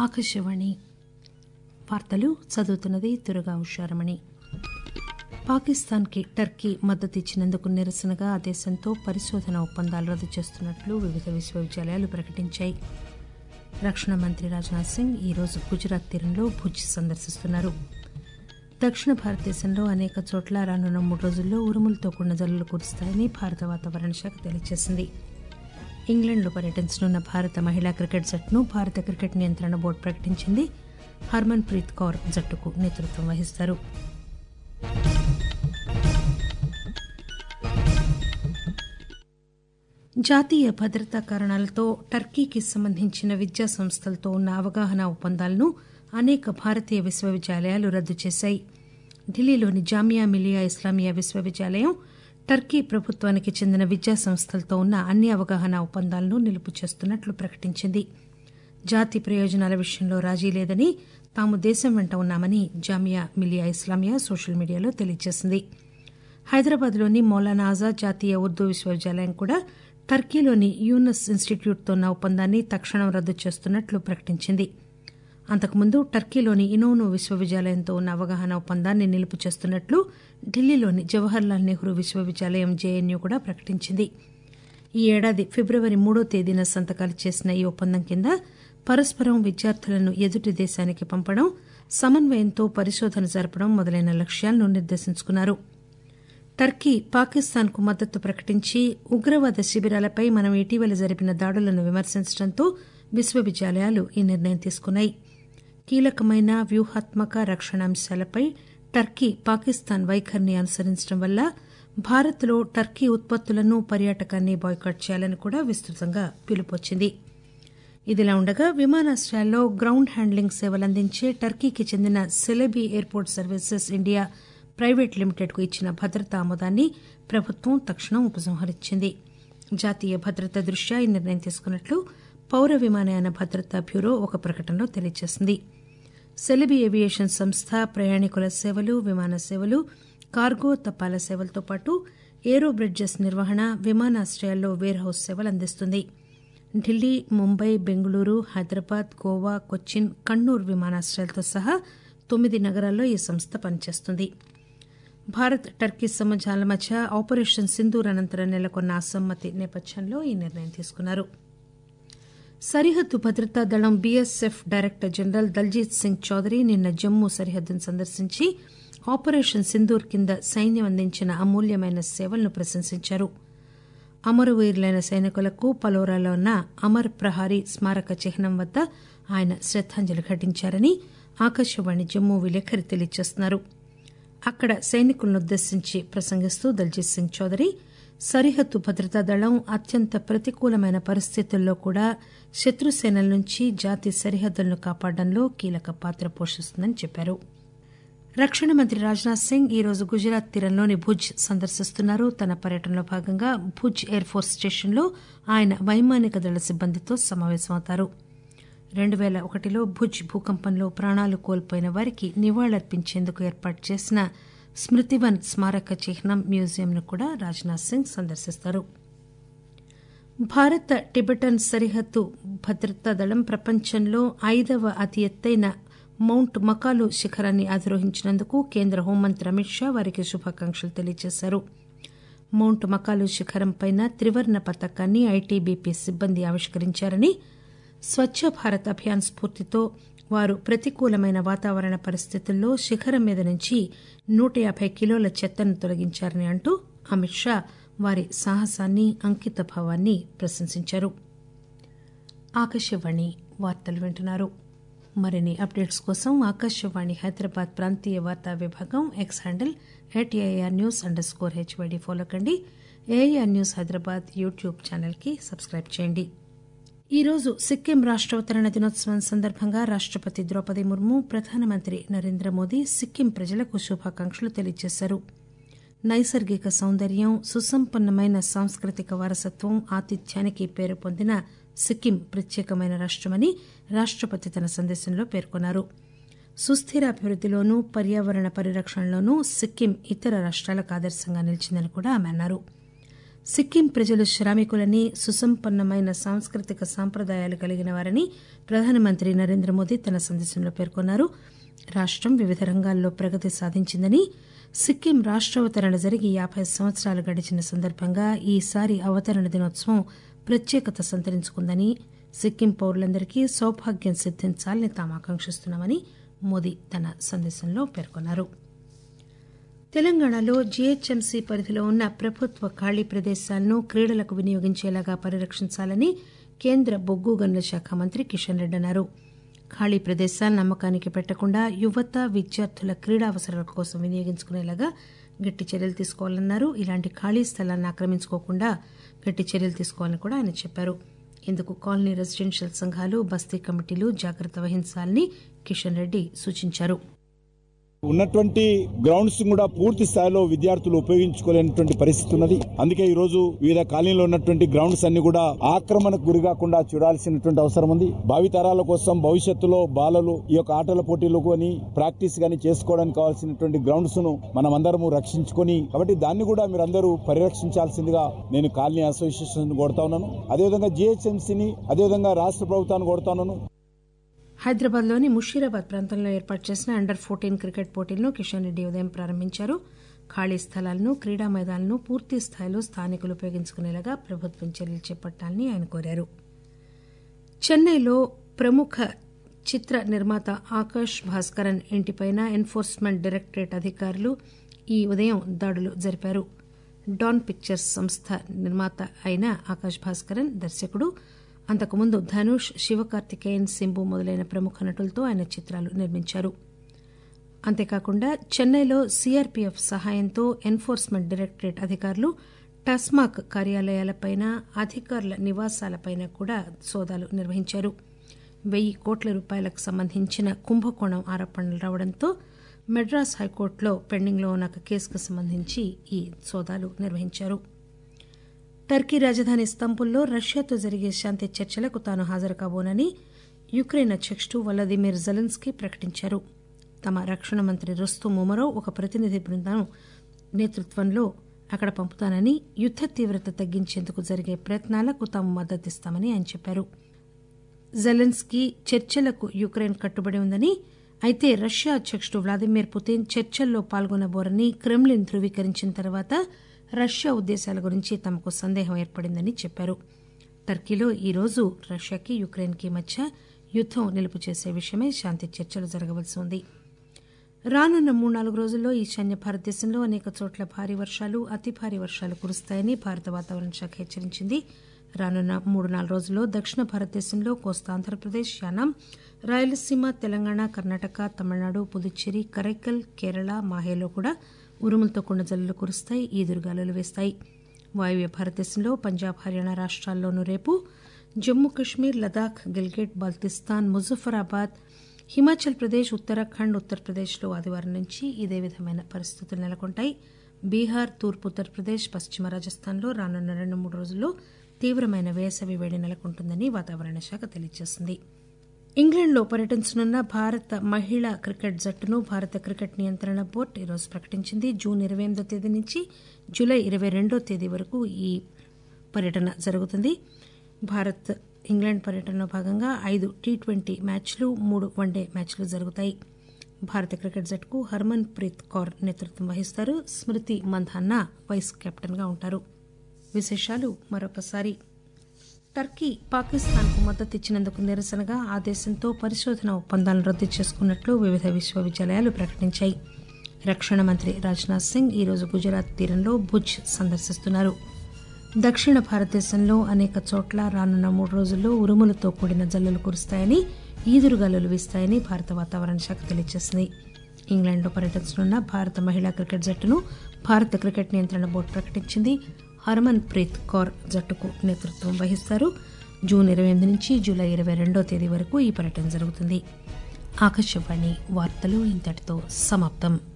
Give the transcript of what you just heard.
ఆకాశవాణి వార్తలు చదువుతున్నది తురగా ఉషారమణి పాకిస్తాన్కి టర్కీ మద్దతిచ్చినందుకు నిరసనగా ఆ దేశంతో పరిశోధన ఒప్పందాలు రద్దు చేస్తున్నట్లు వివిధ విశ్వవిద్యాలయాలు ప్రకటించాయి రక్షణ మంత్రి రాజ్నాథ్ సింగ్ ఈరోజు గుజరాత్ తీరంలో భుజ్ సందర్శిస్తున్నారు దక్షిణ భారతదేశంలో అనేక చోట్ల రానున్న మూడు రోజుల్లో ఉరుములతో కూడిన జల్లులు కురుస్తాయని భారత వాతావరణ శాఖ తెలియజేసింది ఇంగ్లాండ్లో పర్యటించనున్న భారత మహిళా క్రికెట్ జట్టును భారత క్రికెట్ నియంత్రణ బోర్డు ప్రకటించింది హర్మన్ ప్రీత్ కౌర్ జట్టుకు నేతృత్వం వహిస్తారు జాతీయ భద్రతా కారణాలతో టర్కీకి సంబంధించిన విద్యా సంస్థలతో ఉన్న అవగాహన ఒప్పందాలను అనేక భారతీయ విశ్వవిద్యాలయాలు రద్దు చేశాయి ఢిల్లీలోని జామియా మిలియా ఇస్లామియా విశ్వవిద్యాలయం టర్కీ ప్రభుత్వానికి చెందిన విద్యా సంస్థలతో ఉన్న అన్ని అవగాహన ఒప్పందాలను నిలుపు చేస్తున్నట్లు ప్రకటించింది జాతి ప్రయోజనాల విషయంలో రాజీ లేదని తాము దేశం వెంట ఉన్నామని జామియా మిలియా ఇస్లామియా సోషల్ మీడియాలో తెలియజేసింది హైదరాబాద్లోని మౌలానా ఆజాద్ జాతీయ ఉర్దూ విశ్వవిద్యాలయం కూడా టర్కీలోని యూనస్ ఇన్స్టిట్యూట్తో ఉన్న ఒప్పందాన్ని తక్షణం రద్దు చేస్తున్నట్లు ప్రకటించింది అంతకుముందు టర్కీలోని ఇనోను విశ్వవిద్యాలయంతో ఉన్న అవగాహన ఒప్పందాన్ని నిలుపు చేస్తున్నట్లు ఢిల్లీలోని జవహర్లాల్ నెహ్రూ విశ్వవిద్యాలయం జేఎన్యూ కూడా ప్రకటించింది ఈ ఏడాది ఫిబ్రవరి మూడో తేదీన సంతకాలు చేసిన ఈ ఒప్పందం కింద పరస్పరం విద్యార్థులను ఎదుటి దేశానికి పంపడం సమన్వయంతో పరిశోధన జరపడం మొదలైన లక్ష్యాలను నిర్దేశించుకున్నారు టర్కీ పాకిస్తాన్ కు మద్దతు ప్రకటించి ఉగ్రవాద శిబిరాలపై మనం ఇటీవల జరిపిన దాడులను విమర్శించడంతో విశ్వవిద్యాలయాలు ఈ నిర్ణయం తీసుకున్నాయి కీలకమైన వ్యూహాత్మక రక్షణ అంశాలపై టర్కీ పాకిస్తాన్ వైఖరిని అనుసరించడం వల్ల భారత్లో టర్కీ ఉత్పత్తులను పర్యాటకాన్ని బాయ్కాట్ చేయాలని కూడా విస్తృతంగా పిలుపొచ్చింది ఇదిలా ఉండగా విమానాశ్రయాల్లో గ్రౌండ్ హ్యాండ్లింగ్ సేవలు అందించే టర్కీకి చెందిన Celebi airport services India private లిమిటెడ్కు ఇచ్చిన భద్రతా ఆమోదాన్ని ప్రభుత్వం తక్షణం ఉపసంహరించింది జాతీయ భద్రత దృష్ట్యా ఈ నిర్ణయం తీసుకున్నట్లు పౌర విమానయాన భద్రతా బ్యూరో ఒక ప్రకటనలో తెలియజేసింది సెలబీ ఏవియేషన్ సంస్థ ప్రయాణికుల సేవలు విమాన సేవలు కార్గో తపాలా సేవలతో పాటు ఏరో బ్రిడ్జెస్ నిర్వహణ విమానాశ్రయాల్లో వేర్ హౌస్ సేవలు అందిస్తుంది ఢిల్లీ ముంబై బెంగళూరు హైదరాబాద్ గోవా కొచ్చిన్ కన్నూర్ విమానాశ్రయాలతో సహా తొమ్మిది నగరాల్లో ఈ సంస్థ పనిచేస్తుంది భారత్ టర్కీ సంబంధాల మధ్య ఆపరేషన్ సింధూర్ అనంతరం నెలకొన్న అసమ్మతి నేపథ్యంలో ఈ నిర్ణయం తీసుకున్నారు సరిహద్దు భద్రతా దళం BSF director general Daljit Singh Chaudhary నిన్న జమ్మూ సరిహద్దును సందర్శించి ఆపరేషన్ సింధూర్ కింద సైన్యం అందించిన అమూల్యమైన సేవలను ప్రశంసించారు అమరవీరులైన సైనికులకు పలోరాలో ఉన్న అమర్ ప్రహారీ స్మారక చిహ్నం వద్ద ఆయన శ్రద్దాంజలి ఘటించారని ఆకాశవాణి జమ్మూ విలేకరి తెలియజేస్తున్నారు అక్కడ సైనికులను ఉద్దేశించి ప్రసంగిస్తూ దల్జీత్ సింగ్ చౌదరి సరిహద్దు భద్రతా దళం అత్యంత ప్రతికూలమైన పరిస్థితుల్లో కూడా శత్రుసేనల నుంచి జాతి సరిహద్దులను కాపాడడంలో కీలక పాత్ర పోషిస్తుందని చెప్పారు రక్షణ మంత్రి రాజ్నాథ్ సింగ్ ఈరోజు గుజరాత్ తీరంలోని భుజ్ సందర్శిస్తున్నారు తన పర్యటనలో భాగంగా భుజ్ ఎయిర్ ఫోర్స్ స్టేషన్లో ఆయన వైమానిక దళ సిబ్బందితో సమావేశమవుతారు రెండు పేల ఒకటిలో భుజ్ భూకంపంలో ప్రాణాలు కోల్పోయిన వారికి నివాళులర్పించేందుకు ఏర్పాటు చేసిన స్మృతివన్ స్మారక చిహ్నం మ్యూజియంను కూడా రాజ్నాథ్ సింగ్ సందర్శిస్తారు భారత టిబెటన్ సరిహద్దు భద్రతా దళం ప్రపంచంలో ఐదవ అతి ఎత్తైన మౌంట్ మకాలు శిఖరాన్ని అధిరోహించినందుకు కేంద్ర హోంమంత్రి అమిత్ షా వారికి శుభాకాంక్షలు తెలియజేశారు మౌంట్ మకాలు శిఖరంపైన త్రివర్ణ పతాకాన్ని ఐటీబీపీ సిబ్బంది ఆవిష్కరించారని స్వచ్ఛ భారత్ అభియాన్ స్ఫూర్తితో వారు ప్రతికూలమైన వాతావరణ పరిస్థితుల్లో శిఖరం మీద నుంచి నూట యాభై కిలోల చెత్తను తొలగించారని అంటూ అమిత్ షా వారి సాహసాన్ని అంకిత భావాన్ని ప్రశంసించారు ఆకాశవాణి వార్తలు వింటున్నారు మరిన్ని అప్డేట్స్ కోసం ఆకాశవాణి హైదరాబాద్ ప్రాంతీయ వార్తా విభాగం X handle at AR news underscore HYD follow కండి ఏఆర్ న్యూస్ హైదరాబాద్ యూట్యూబ్ ఛానల్కి సబ్స్క్రైబ్ చేయండి ఈరోజు సిక్కిం రాష్టావతరణ దినోత్సవం సందర్భంగా రాష్టపతి ద్రౌపది ముర్ము ప్రధానమంత్రి నరేంద్ర మోదీ సిక్కిం ప్రజలకు శుభాకాంక్షలు తెలియజేశారు నైసర్గిక సౌందర్యం సుసంపన్నమైన సాంస్కృతిక వారసత్వం ఆతిథ్యానికి పేరు పొందిన సిక్కిం ప్రత్యేకమైన రాష్టమని రాష్టపతి తన సందేశంలో పేర్కొన్నారు సుస్థిర అభివృద్దిలోనూ పర్యావరణ పరిరక్షణలోనూ సిక్కిం ఇతర రాష్ట్రాలకు ఆదర్శంగా నిలిచిందని కూడా ఆమె అన్నారు సిక్కిం ప్రజలు శ్రామికులని సుసంపన్నమైన సాంస్కృతిక సాంప్రదాయాలు కలిగిన వారని ప్రధానమంత్రి నరేంద్ర మోదీ తన సందేశంలో పేర్కొన్నారు రాష్టం వివిధ రంగాల్లో ప్రగతి సాధించిందని సిక్కిం రాష్టావతరణ జరిగి యాబై సంవత్సరాలు గడిచిన సందర్భంగా ఈసారి అవతరణ దినోత్సవం ప్రత్యేకత సంతరించుకుందని సిక్కిం పౌరులందరికీ సౌభాగ్యం సిద్దించాలని తాము ఆకాంక్షిస్తున్నామని మోదీ తన సందేశంలో పేర్కొన్నారు తెలంగాణలో జీహెచ్ఎంసీ పరిధిలో ఉన్న ప్రభుత్వ ఖాళీ ప్రదేశాలను క్రీడలకు వినియోగించేలాగా పరిరక్షించాలని కేంద్ర బొగ్గు గనుల శాఖ మంత్రి కిషన్ రెడ్డి అన్నారు ఖాళీ ప్రదేశాలను అమ్మకానికి పెట్టకుండా యువత విద్యార్థుల క్రీడా అవసరాల కోసం వినియోగించుకునేలాగా గట్టి చర్యలు తీసుకోవాలన్నారు ఇలాంటి ఖాళీ స్థలాలను ఆక్రమించుకోకుండా గట్టి చర్యలు తీసుకోవాలని కూడా ఆయన చెప్పారు ఇందుకు కాలనీ రెసిడెన్షియల్ సంఘాలు బస్తీ కమిటీలు జాగ్రత్త వహించాలని కిషన్ రెడ్డి సూచించారు ఉన్నటువంటి గ్రౌండ్స్ కూడా పూర్తి స్థాయిలో విద్యార్థులు ఉపయోగించుకోలేనటువంటి పరిస్థితి ఉన్నది అందుకే ఈ రోజు వివిధ కాలనీలో ఉన్నటువంటి గ్రౌండ్స్ అన్ని కూడా ఆక్రమణకు గురి కాకుండా చూడాల్సినటువంటి అవసరం ఉంది భావితరాల కోసం భవిష్యత్తులో బాలలు ఈ యొక్క ఆటల పోటీలకు అని ప్రాక్టీస్ గాని చేసుకోవడానికి కావాల్సినటువంటి గ్రౌండ్స్ ను మనం అందరము రక్షించుకొని కాబట్టి దాన్ని కూడా మీరందరూ పరిరక్షించాల్సిందిగా నేను కాలనీ అసోసియేషన్ కొడతా ఉన్నాను అదేవిధంగా జిహెచ్ఎంసీని అదేవిధంగా రాష్ట్ర ప్రభుత్వాన్ని కొడతా ఉన్నాను హైదరాబాద్లోని ముషీరాబాద్ ప్రాంతంలో ఏర్పాటు చేసిన అండర్ ఫోర్టీన్ క్రికెట్ పోటీలను కిషన్ రెడ్డి ఉదయం ప్రారంభించారు ఖాళీ స్థలాలను క్రీడా మైదానాలను పూర్తి స్థాయిలో స్థానికులు ఉపయోగించుకునేలాగా ప్రభుత్వం చర్యలు చేపట్టాలని ఆయన కోరారు చెన్నైలో ప్రముఖ చిత్ర నిర్మాత ఆకాష్ భాస్కరన్ ఇంటిపైన ఎన్ఫోర్స్మెంట్ డైరెక్టరేట్ అధికారులు ఈ ఉదయం దాడులు జరిపారు డాన్ పిక్చర్స్ సంస్థ నిర్మాత అయిన ఆకాష్ భాస్కరన్ దర్శకుడు అంతకుముందు ధనుష్ శివకార్తికేయన్ సింబు మొదలైన ప్రముఖ నటులతో ఆయన చిత్రాలు నిర్మించారు అంతేకాకుండా చెన్నైలో సీఆర్పీఎఫ్ సహాయంతో ఎన్ఫోర్స్మెంట్ డైరెక్టరేట్ అధికారులు టస్మాక్ కార్యాలయాలపైన అధికారుల నివాసాలపైన కూడా సోదాలు నిర్వహించారు వెయ్యి కోట్ల రూపాయలకు సంబంధించిన కుంభకోణం ఆరోపణలు రావడంతో మెడ్రాస్ హైకోర్టులో పెండింగ్లో ఉన్న ఒక కేసుకు సంబంధించి ఈ సోదాలు నిర్వహించారు టర్కీ రాజధాని ఇస్తాంబుల్లో రష్యాతో జరిగే శాంతి చర్చలకు తాను హాజరు కాబోనని యుక్రెయిన్ అధ్యకుడు వలదిమిర్ జెలెన్స్కీ ప్రకటించారు తమ రక్షణ మంత్రి రొస్తుం ఉమరో ఒక ప్రతినిధి బృందం నేతృత్వంలో అక్కడ పంపుతానని యుద్ద తీవ్రత తగ్గించేందుకు జరిగే ప్రయత్నాలకు తాము మద్దతిస్తామని ఆయన చెప్పారు జెలెన్స్కీ చర్చలకు యుక్రెయిన్ కట్టుబడి ఉందని అయితే రష్యా అధ్యకుడు వ్లాదిమిర్ పుతిన్ చర్చల్లో పాల్గొనబోరని క్రెమ్లిన్ ధృవీకరించిన తర్వాత రష్యా ఉద్దేశాల గురించి తమకు సందేహం ఏర్పడిందని చెప్పారు టర్కీలో ఈరోజు రష్యాకి యుక్రెయిన్కి మధ్య యుద్దం నిలుపు చేసే విషయమై శాంతి చర్చలు జరగవలసి ఉంది రానున్న మూడు నాలుగు రోజుల్లో ఈశాన్య భారతదేశంలో అనేక చోట్ల భారీ వర్షాలు అతి భారీ వర్షాలు కురుస్తాయని భారత వాతావరణ శాఖ హెచ్చరించింది రానున్న మూడు నాలుగు రోజుల్లో దక్షిణ భారతదేశంలో కోస్తా ఆంధ్రప్రదేశ్ యానాం రాయలసీమ తెలంగాణ కర్ణాటక తమిళనాడు పుదుచ్చేరి కరైకల్ కేరళ మాహేలో కూడా ఉరుములతో కూడిన జల్లులు కురుస్తాయి ఈదురుగాలులు వేస్తాయి వాయువ్య భారతదేశంలో పంజాబ్ హర్యానా రాష్ట్రాల్లోనూ రేపు జమ్మూ కశ్మీర్ లదాఖ్ గిల్గిట్ బాల్తిస్తాన్ ముజఫరాబాద్ హిమాచల్ ప్రదేశ్ ఉత్తరాఖండ్ ఉత్తరప్రదేశ్లో ఆదివారం నుంచి ఇదే విధమైన పరిస్థితులు నెలకొంటాయి బీహార్ తూర్పు ఉత్తరప్రదేశ్ పశ్చిమ రాజస్థాన్లో రానున్న రెండు మూడు రోజుల్లో తీవ్రమైన వేసవి వేడి నెలకొంటుందని వాతావరణ శాఖ తెలియజేసింది ఇంగ్లాండ్లో పర్యటించనున్న భారత మహిళా క్రికెట్ జట్టును భారత క్రికెట్ నియంత్రణ బోర్డు ఈరోజు ప్రకటించింది జూన్ ఇరవై ఎనిమిదో తేదీ నుంచి జూలై ఇరవై రెండో తేదీ వరకు ఈ పర్యటన జరుగుతుంది భారత్ ఇంగ్లాండ్ పర్యటనలో భాగంగా ఐదు టీ ట్వంటీ మ్యాచ్లు మూడు వన్డే మ్యాచ్లు జరుగుతాయి భారత క్రికెట్ జట్టుకు హర్మన్ ప్రీత్ కౌర్ నేతృత్వం వహిస్తారు స్మృతి మంధాన్న వైస్ కెప్టెన్గా ఉంటారు విశేషాలు మరొకసారి టర్కీ పాకిస్తాన్కు మద్దతు ఇచ్చినందుకు నిరసనగా ఆ దేశంతో పరిశోధన ఒప్పందాలను రద్దు చేసుకున్నట్లు వివిధ విశ్వవిద్యాలయాలు ప్రకటించాయి రక్షణ మంత్రి రాజ్నాథ్ సింగ్ ఈరోజు గుజరాత్ తీరంలో భుజ్ సందర్శిస్తున్నారు దక్షిణ భారతదేశంలో అనేక చోట్ల రానున్న మూడు రోజుల్లో ఉరుములతో కూడిన జల్లులు కురుస్తాయని ఈదురుగాలులు వీస్తాయని భారత వాతావరణ శాఖ తెలియజేసింది ఇంగ్లాండ్లో పర్యటించనున్న భారత మహిళా క్రికెట్ జట్టును భారత క్రికెట్ నియంత్రణ బోర్డు ప్రకటించింది హర్మన్ ప్రీత్ కౌర్ జట్టుకు నేతృత్వం వహిస్తారు జూన్ ఇరవై ఎనిమిది నుంచి జూలై ఇరవై రెండో తేదీ వరకు ఈ పర్యటన జరుగుతుంది ఆకాశవాణి వార్తలు ఇంతటితో సమాప్తం